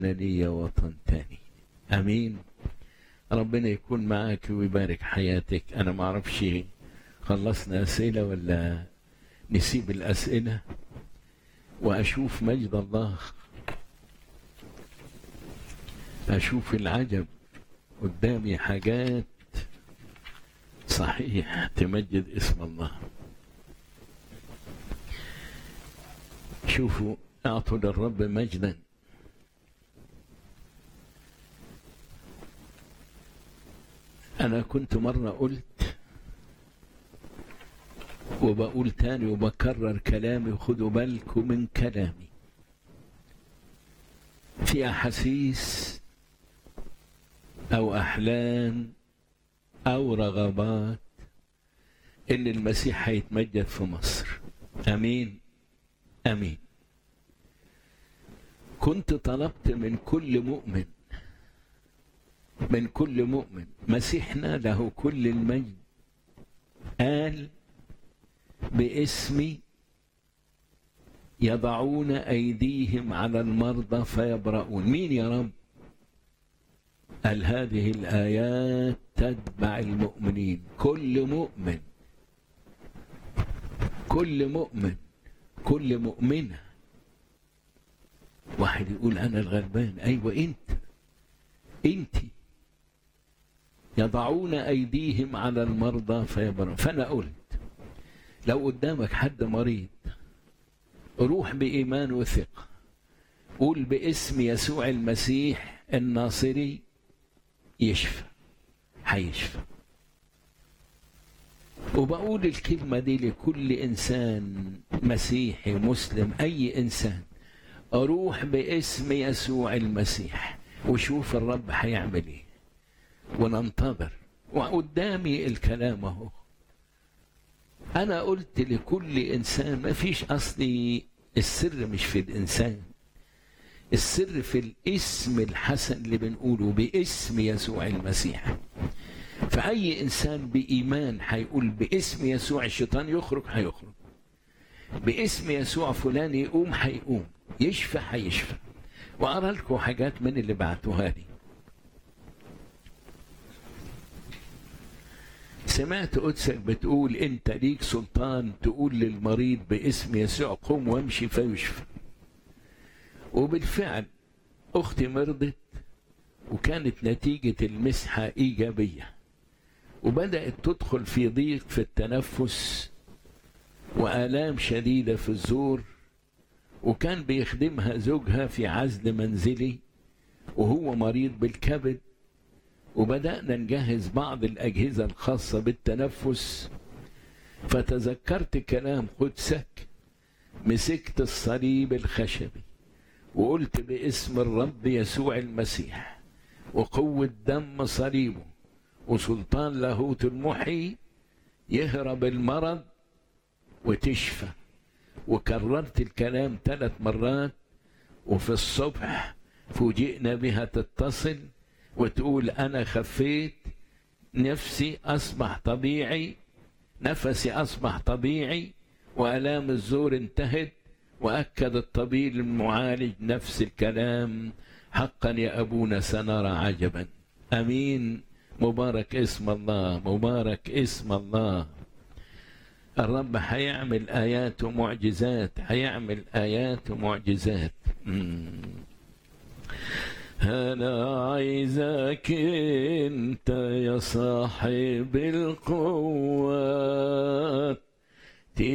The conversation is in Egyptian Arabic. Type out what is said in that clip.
لي وطن تاني امين ربنا يكون معك ويبارك حياتك انا ما اعرفش خلصنا اسئله ولا نسيب الاسئله واشوف مجد الله اشوف العجب قدامي حاجات صحيح تمجد اسم الله شوفوا اعطوا للرب مجدا انا كنت مره قلت وبقول تاني وبكرر كلامي وخدوا بالكم من كلامي في احاسيس او احلام او رغبات ان المسيح هيتمجد في مصر امين امين كنت طلبت من كل مؤمن من كل مؤمن مسيحنا له كل المجد قال باسمي يضعون ايديهم على المرضى فيبرؤون مين يا رب قال هذه الايات تتبع المؤمنين كل مؤمن كل مؤمن كل مؤمنه واحد يقول انا الغلبان ايوه انت انت يضعون ايديهم على المرضى فيبرؤون فانا قلت لو قدامك حد مريض روح بايمان وثقه قول باسم يسوع المسيح الناصري يشفى هيشفى وبقول الكلمه دي لكل انسان مسيحي مسلم اي انسان اروح باسم يسوع المسيح وشوف الرب هيعمل ايه وننتظر وقدامي الكلام اهو انا قلت لكل انسان ما فيش اصلي السر مش في الانسان السر في الاسم الحسن اللي بنقوله باسم يسوع المسيح فأي إنسان بإيمان هيقول باسم يسوع الشيطان يخرج هيخرج باسم يسوع فلان يقوم هيقوم يشفى هيشفى وأرى لكم حاجات من اللي بعتوها لي سمعت قدسك بتقول انت ليك سلطان تقول للمريض باسم يسوع قم وامشي فيشفى وبالفعل اختي مرضت وكانت نتيجة المسحة إيجابية وبدأت تدخل في ضيق في التنفس وآلام شديدة في الزور وكان بيخدمها زوجها في عزل منزلي وهو مريض بالكبد وبدأنا نجهز بعض الأجهزة الخاصة بالتنفس فتذكرت كلام قدسك مسكت الصليب الخشبي وقلت باسم الرب يسوع المسيح وقوة دم صليبه وسلطان لاهوت المحي يهرب المرض وتشفى وكررت الكلام ثلاث مرات وفي الصبح فوجئنا بها تتصل وتقول أنا خفيت نفسي أصبح طبيعي نفسي أصبح طبيعي وآلام الزور انتهت وأكد الطبيب المعالج نفس الكلام حقا يا أبونا سنرى عجبا أمين مبارك اسم الله مبارك اسم الله الرب هيعمل آيات ومعجزات هيعمل آيات ومعجزات أنا عايزك أنت يا صاحب القوة